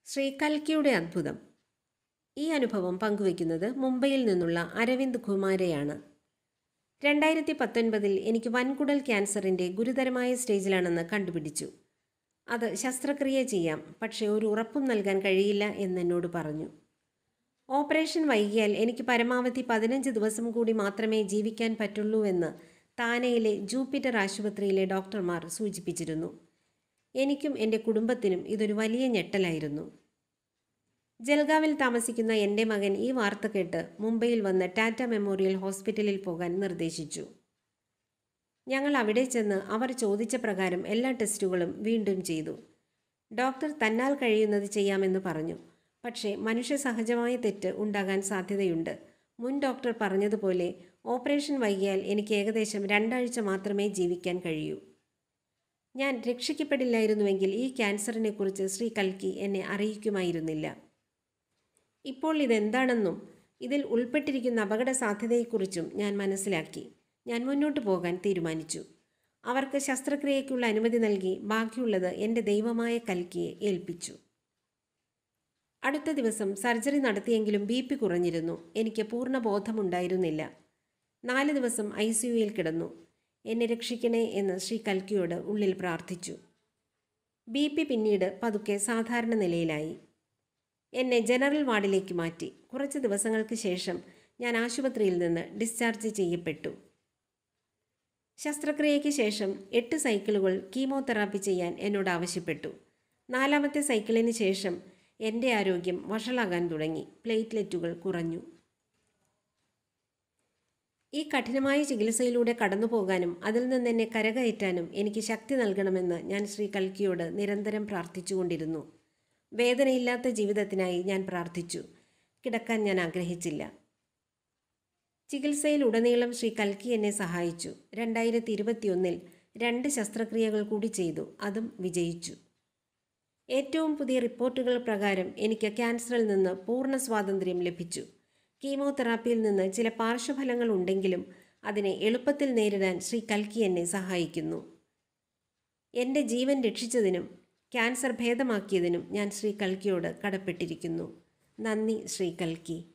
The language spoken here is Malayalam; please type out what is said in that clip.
ശ്രീ കൽക്കിയുടെ അത്ഭുതം ഈ അനുഭവം പങ്കുവയ്ക്കുന്നത് മുംബൈയിൽ നിന്നുള്ള അരവിന്ദ് ഖുമാരയാണ് രണ്ടായിരത്തി പത്തൊൻപതിൽ എനിക്ക് വൻകുടൽ ക്യാൻസറിൻ്റെ ഗുരുതരമായ സ്റ്റേജിലാണെന്ന് കണ്ടുപിടിച്ചു അത് ശസ്ത്രക്രിയ ചെയ്യാം പക്ഷേ ഒരു ഉറപ്പും നൽകാൻ കഴിയില്ല എന്നെന്നോട് പറഞ്ഞു ഓപ്പറേഷൻ വൈകിയാൽ എനിക്ക് പരമാവധി പതിനഞ്ച് ദിവസം കൂടി മാത്രമേ ജീവിക്കാൻ പറ്റുള്ളൂവെന്ന് താനെയിലെ ജൂപ്പിറ്റർ ആശുപത്രിയിലെ ഡോക്ടർമാർ സൂചിപ്പിച്ചിരുന്നു എനിക്കും എൻ്റെ കുടുംബത്തിനും ഇതൊരു വലിയ ഞെട്ടലായിരുന്നു ജൽഗാവിൽ താമസിക്കുന്ന എൻ്റെ മകൻ ഈ വാർത്ത കേട്ട് മുംബൈയിൽ വന്ന് ടാറ്റ മെമ്മോറിയൽ ഹോസ്പിറ്റലിൽ പോകാൻ നിർദ്ദേശിച്ചു ഞങ്ങൾ അവിടെ ചെന്ന് അവർ ചോദിച്ച പ്രകാരം എല്ലാ ടെസ്റ്റുകളും വീണ്ടും ചെയ്തു ഡോക്ടർ തന്നാൽ കഴിയുന്നത് ചെയ്യാമെന്ന് പറഞ്ഞു പക്ഷേ മനുഷ്യ സഹജമായ തെറ്റ് ഉണ്ടാകാൻ സാധ്യതയുണ്ട് മുൻ ഡോക്ടർ പറഞ്ഞതുപോലെ ഓപ്പറേഷൻ വൈകിയാൽ എനിക്ക് ഏകദേശം രണ്ടാഴ്ച മാത്രമേ ജീവിക്കാൻ കഴിയൂ ഞാൻ രക്ഷിക്കപ്പെടില്ലായിരുന്നുവെങ്കിൽ ഈ ക്യാൻസറിനെക്കുറിച്ച് ശ്രീ കൽക്കി എന്നെ അറിയിക്കുമായിരുന്നില്ല ഇപ്പോൾ ഇതെന്താണെന്നും ഇതിൽ ഉൾപ്പെട്ടിരിക്കുന്ന അപകട സാധ്യതയെക്കുറിച്ചും ഞാൻ മനസ്സിലാക്കി ഞാൻ മുന്നോട്ട് പോകാൻ തീരുമാനിച്ചു അവർക്ക് ശസ്ത്രക്രിയയ്ക്കുള്ള അനുമതി നൽകി ബാക്കിയുള്ളത് എൻ്റെ ദൈവമായ കൽക്കിയെ ഏൽപ്പിച്ചു അടുത്ത ദിവസം സർജറി നടത്തിയെങ്കിലും ബി പി കുറഞ്ഞിരുന്നു എനിക്ക് പൂർണ്ണ ബോധമുണ്ടായിരുന്നില്ല നാല് ദിവസം ഐ സിയുയിൽ കിടന്നു എന്നെ രക്ഷിക്കണേ എന്ന് ശ്രീ കൽക്കിയോട് ഉള്ളിൽ പ്രാർത്ഥിച്ചു ബി പി പിന്നീട് പതുക്കെ സാധാരണ നിലയിലായി എന്നെ ജനറൽ വാർഡിലേക്ക് മാറ്റി കുറച്ച് ദിവസങ്ങൾക്ക് ശേഷം ഞാൻ ആശുപത്രിയിൽ നിന്ന് ഡിസ്ചാർജ് ചെയ്യപ്പെട്ടു ശസ്ത്രക്രിയയ്ക്ക് ശേഷം എട്ട് സൈക്കിളുകൾ കീമോതെറാപ്പി ചെയ്യാൻ എന്നോട് ആവശ്യപ്പെട്ടു നാലാമത്തെ സൈക്കിളിന് ശേഷം എൻ്റെ ആരോഗ്യം വഷളാകാൻ തുടങ്ങി പ്ലേറ്റ്ലെറ്റുകൾ കുറഞ്ഞു ഈ കഠിനമായ ചികിത്സയിലൂടെ കടന്നു പോകാനും അതിൽ നിന്ന് എന്നെ കരകയറ്റാനും എനിക്ക് ശക്തി നൽകണമെന്ന് ഞാൻ ശ്രീ കൽക്കിയോട് നിരന്തരം പ്രാർത്ഥിച്ചുകൊണ്ടിരുന്നു വേദനയില്ലാത്ത ജീവിതത്തിനായി ഞാൻ പ്രാർത്ഥിച്ചു കിടക്കാൻ ഞാൻ ആഗ്രഹിച്ചില്ല ചികിത്സയിൽ ഉടനീളം ശ്രീ കൽക്കി എന്നെ സഹായിച്ചു രണ്ടായിരത്തി ഇരുപത്തിയൊന്നിൽ രണ്ട് ശസ്ത്രക്രിയകൾ കൂടി ചെയ്തു അതും വിജയിച്ചു ഏറ്റവും പുതിയ റിപ്പോർട്ടുകൾ പ്രകാരം എനിക്ക് ക്യാൻസറിൽ നിന്ന് പൂർണ്ണ സ്വാതന്ത്ര്യം ലഭിച്ചു കീമോതെറാപ്പിയിൽ നിന്ന് ചില പാർശ്വഫലങ്ങൾ ഉണ്ടെങ്കിലും അതിനെ എളുപ്പത്തിൽ നേരിടാൻ ശ്രീ കൽക്കി എന്നെ സഹായിക്കുന്നു എൻ്റെ ജീവൻ രക്ഷിച്ചതിനും ക്യാൻസർ ഭേദമാക്കിയതിനും ഞാൻ ശ്രീ കൽക്കിയോട് കടപ്പെട്ടിരിക്കുന്നു നന്ദി ശ്രീ കൽക്കി